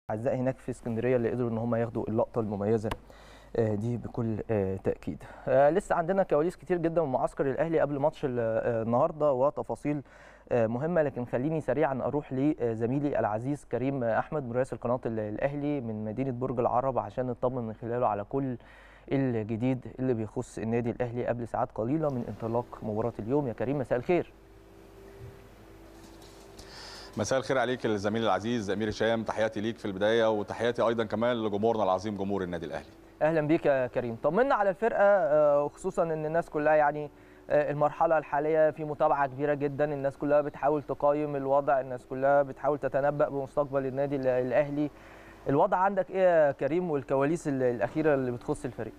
الاعزاء هناك في اسكندريه اللي قدروا ان هم ياخدوا اللقطه المميزه آه، دي بكل آه، تاكيد آه، لسه عندنا كواليس كتير جدا من معسكر الاهلي قبل ماتش ال- آه، النهارده وتفاصيل آه، مهمه لكن خليني سريعا اروح لزميلي العزيز كريم احمد مراسل قناه ال- الاهلي من مدينه برج العرب عشان نطمن من خلاله على كل الجديد اللي بيخص النادي الاهلي قبل ساعات قليله من انطلاق مباراه اليوم يا كريم مساء الخير مساء الخير عليك الزميل العزيز امير هشام تحياتي ليك في البدايه وتحياتي ايضا كمان لجمهورنا العظيم جمهور النادي الاهلي اهلا بيك يا كريم طمنا على الفرقه آه، وخصوصا ان الناس كلها يعني آه، المرحله الحاليه في متابعه كبيره جدا الناس كلها بتحاول تقيم الوضع الناس كلها بتحاول تتنبأ بمستقبل النادي ال- الاهلي الوضع عندك ايه يا كريم والكواليس ال- الاخيره اللي بتخص الفريق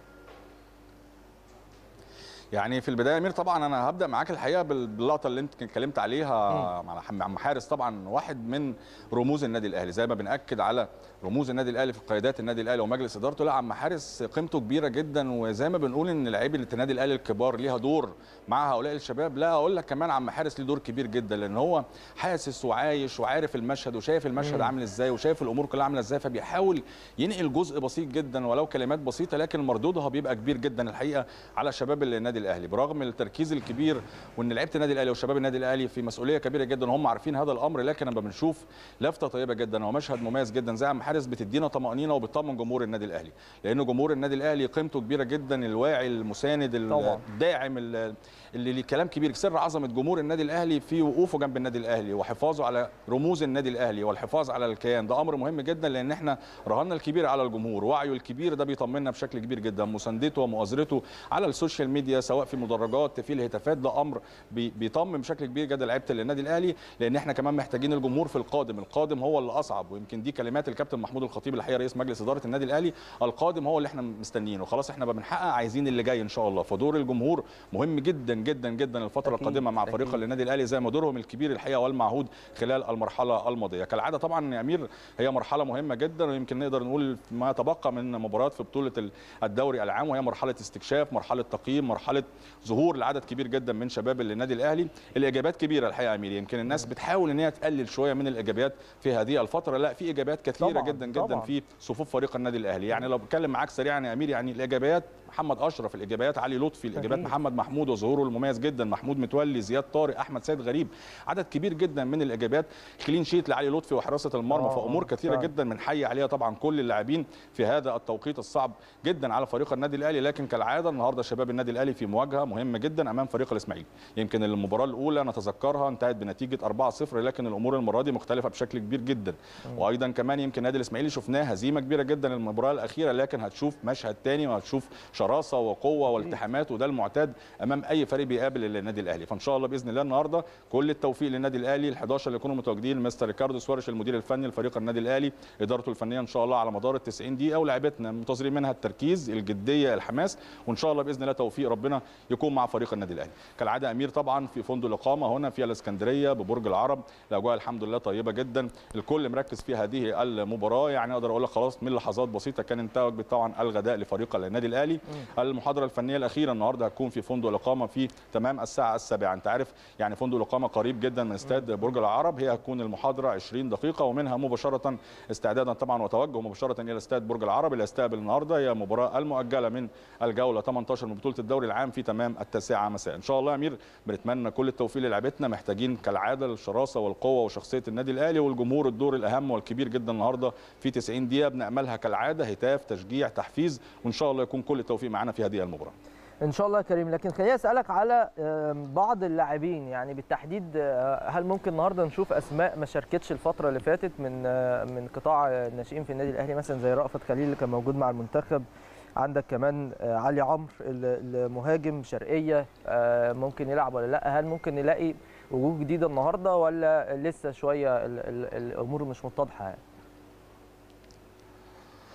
يعني في البدايه يا امير طبعا انا هبدا معاك الحقيقه بال- باللقطه اللي انت اتكلمت عليها مع حم- عم حارس طبعا واحد من رموز النادي الاهلي زي ما بناكد على رموز النادي الاهلي في قيادات النادي الاهلي ومجلس ادارته لا عم حارس قيمته كبيره جدا وزي ما بنقول ان لعيبه النادي الاهلي الكبار ليها دور مع هؤلاء الشباب لا اقول لك كمان عم حارس ليه دور كبير جدا لان هو حاسس وعايش وعارف المشهد وشايف المشهد مم. عامل ازاي وشايف الامور كلها عامله ازاي فبيحاول ينقل جزء بسيط جدا ولو كلمات بسيطه لكن مردودها بيبقى كبير جدا الحقيقه على شباب النادي الاهلي برغم التركيز الكبير وان لعيبه النادي الاهلي وشباب النادي الاهلي في مسؤوليه كبيره جدا وهم عارفين هذا الامر لكن لما بنشوف لفته طيبه جدا ومشهد مميز جدا زي عم حارس بتدينا طمانينه وبتطمن جمهور النادي الاهلي لان جمهور النادي الاهلي قيمته كبيره جدا الواعي المساند طبعاً. الداعم ال- اللي ليه كلام كبير سر عظمه جمهور النادي الاهلي في وقوفه جنب النادي الاهلي وحفاظه على رموز النادي الاهلي والحفاظ على الكيان ده امر مهم جدا لان احنا رهنا الكبير على الجمهور وعيه الكبير ده بيطمنا بشكل كبير جدا مساندته ومؤازرته على السوشيال ميديا سواء في مدرجات في الهتافات ده امر بي- بيطمن بشكل كبير جدا لعيبه النادي الاهلي لان احنا كمان محتاجين الجمهور في القادم القادم هو اللي اصعب ويمكن دي كلمات الكابتن محمود الخطيب الحقيقه رئيس مجلس اداره النادي الاهلي القادم هو اللي احنا مستنيينه خلاص احنا بقى بنحقق عايزين اللي جاي ان شاء الله فدور الجمهور مهم جدا جدا جدا الفتره أكيد، القادمه مع أكيد. فريق النادي الاهلي زي ما دورهم الكبير الحقيقه والمعهود خلال المرحله الماضيه كالعاده طبعا يا امير هي مرحله مهمه جدا ويمكن نقدر نقول ما تبقى من مباريات في بطوله ال- الدوري العام وهي مرحله استكشاف مرحله تقييم مرحله ظهور لعدد كبير جدا من شباب النادي الاهلي الاجابات كبيره الحقيقه يا امير يمكن الناس بتحاول ان هي تقلل شويه من الايجابيات في هذه الفتره لا في ايجابيات كثيره طبعاً، جدا جدا طبعاً. في صفوف فريق النادي الاهلي يعني لو بتكلم معاك سريعا يا امير يعني الايجابيات محمد اشرف الايجابيات علي لطفي الايجابيات أكيد. محمد محمود وظهوره المميز جدا محمود متولي زياد طارق احمد سيد غريب عدد كبير جدا من الايجابيات كلين شيت لعلي لطفي وحراسه المرمى آه، فامور آه، كثيره فعلا. جدا بنحيي عليها طبعا كل اللاعبين في هذا التوقيت الصعب جدا على فريق النادي الاهلي لكن كالعاده النهارده شباب النادي الاهلي في مواجهه مهمه جدا امام فريق الاسماعيلي يمكن المباراه الاولى نتذكرها انتهت بنتيجه 4-0 لكن الامور المره دي مختلفه بشكل كبير جدا وايضا كمان يمكن النادي الاسماعيلي شفناه هزيمه كبيره جدا المباراه الاخيره لكن هتشوف مشهد تاني وهتشوف شراسه وقوه والتحامات وده المعتاد امام اي فريق بيقابل النادي الاهلي فان شاء الله باذن الله النهارده كل التوفيق للنادي الاهلي ال11 اللي يكونوا متواجدين مستر ريكاردو سوارش المدير الفني لفريق النادي الاهلي ادارته الفنيه ان شاء الله على مدار ال 90 دقيقه ولاعيبتنا منتظرين منها التركيز الجديه الحماس وان شاء الله باذن الله توفيق ربنا يكون مع فريق النادي الاهلي كالعاده امير طبعا في فندق الاقامه هنا في الاسكندريه ببرج العرب الاجواء الحمد لله طيبه جدا الكل مركز في هذه المباراه يعني اقدر اقول لك خلاص من لحظات بسيطه كان انتهى طبعا الغداء لفريق النادي الاهلي المحاضره الفنيه الاخيره النهارده هتكون في فندق الاقامه في تمام الساعه السابعه انت عارف يعني فندق الاقامه قريب جدا من استاد برج العرب هي هتكون المحاضره 20 دقيقه ومنها مباشره استعدادا طبعا وتوجه مباشره الى استاد برج العرب اللي هيستقبل النهارده هي المباراه المؤجله من الجوله 18 من بطوله الدوري العام في تمام التاسعه مساء ان شاء الله يا امير بنتمنى كل التوفيق للاعبتنا محتاجين كالعاده الشراسه والقوه وشخصيه النادي الاهلي والجمهور الدور الاهم والكبير جدا النهارده في 90 دقيقه بناملها كالعاده هتاف تشجيع تحفيز وان شاء الله يكون كل التوفيق معنا في هذه المباراه ان شاء الله يا كريم لكن خليني اسالك على آم، بعض اللاعبين يعني بالتحديد آه، هل ممكن النهارده نشوف اسماء ما شاركتش الفتره اللي فاتت من آه، من قطاع آه، الناشئين في النادي الاهلي مثلا زي رأفت خليل اللي كان موجود مع المنتخب عندك كمان آه، علي عمرو ال- المهاجم شرقيه آه، ممكن يلعب ولا لا هل ممكن نلاقي وجوه جديده النهارده ولا لسه شويه ال- ال- الامور مش متضحه يعني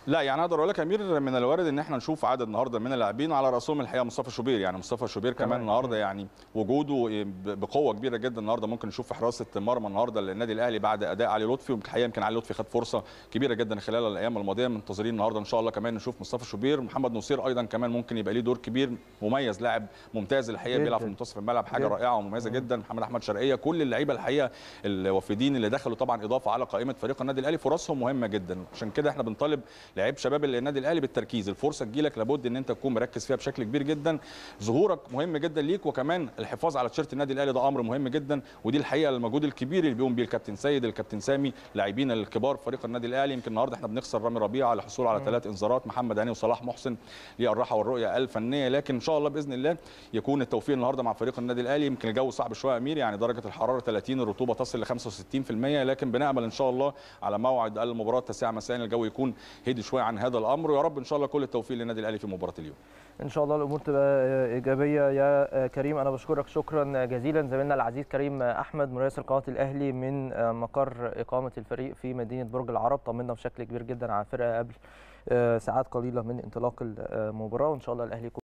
لا يعني اقدر اقول لك يا امير من الوارد ان احنا نشوف عدد النهارده من اللاعبين على راسهم الحقيقه مصطفى شوبير يعني مصطفى شوبير كمان, كمان. النهارده يعني وجوده ب- بقوه كبيره جدا النهارده ممكن نشوف في حراسه مرمى النهارده للنادي الاهلي بعد اداء علي لطفي والحقيقه يمكن علي لطفي خد فرصه كبيره جدا خلال الايام الماضيه منتظرين النهارده ان شاء الله كمان نشوف مصطفى شوبير محمد نصير ايضا كمان ممكن يبقى ليه دور كبير مميز لاعب ممتاز الحقيقه جداً. بيلعب في منتصف الملعب حاجه جداً. رائعه ومميزه جدا محمد احمد شرقيه كل اللعيبه الحقيقه الوافدين اللي دخلوا طبعا اضافه على قائمه فريق النادي الاهلي فرصهم مهمه جدا عشان كده احنا بنطالب لعيب شباب النادي الاهلي بالتركيز الفرصه تجيلك لابد ان انت تكون مركز فيها بشكل كبير جدا ظهورك مهم جدا ليك وكمان الحفاظ على تيشيرت النادي الاهلي ده امر مهم جدا ودي الحقيقه المجهود الكبير اللي بيقوم بيه الكابتن سيد الكابتن سامي لاعبين الكبار في فريق النادي الاهلي يمكن النهارده احنا بنخسر رامي ربيعه للحصول على ثلاث انذارات محمد هاني وصلاح محسن للراحه والرؤيه الفنيه لكن ان شاء الله باذن الله يكون التوفيق النهارده مع فريق النادي الاهلي يمكن الجو صعب شويه يا امير يعني درجه الحراره 30 الرطوبه تصل ل 65% لكن بنامل ان شاء الله على موعد المباراه التاسعه مساء الجو يكون هدي شويه عن هذا الامر ويا رب ان شاء الله كل التوفيق للنادي الاهلي في مباراه اليوم ان شاء الله الامور تبقى ايجابيه يا كريم انا بشكرك شكرا جزيلا زميلنا العزيز كريم احمد مراسل قناه الاهلي من مقر اقامه الفريق في مدينه برج العرب طمنا بشكل كبير جدا على الفرقه قبل ساعات قليله من انطلاق المباراه وان شاء الله الاهلي يكون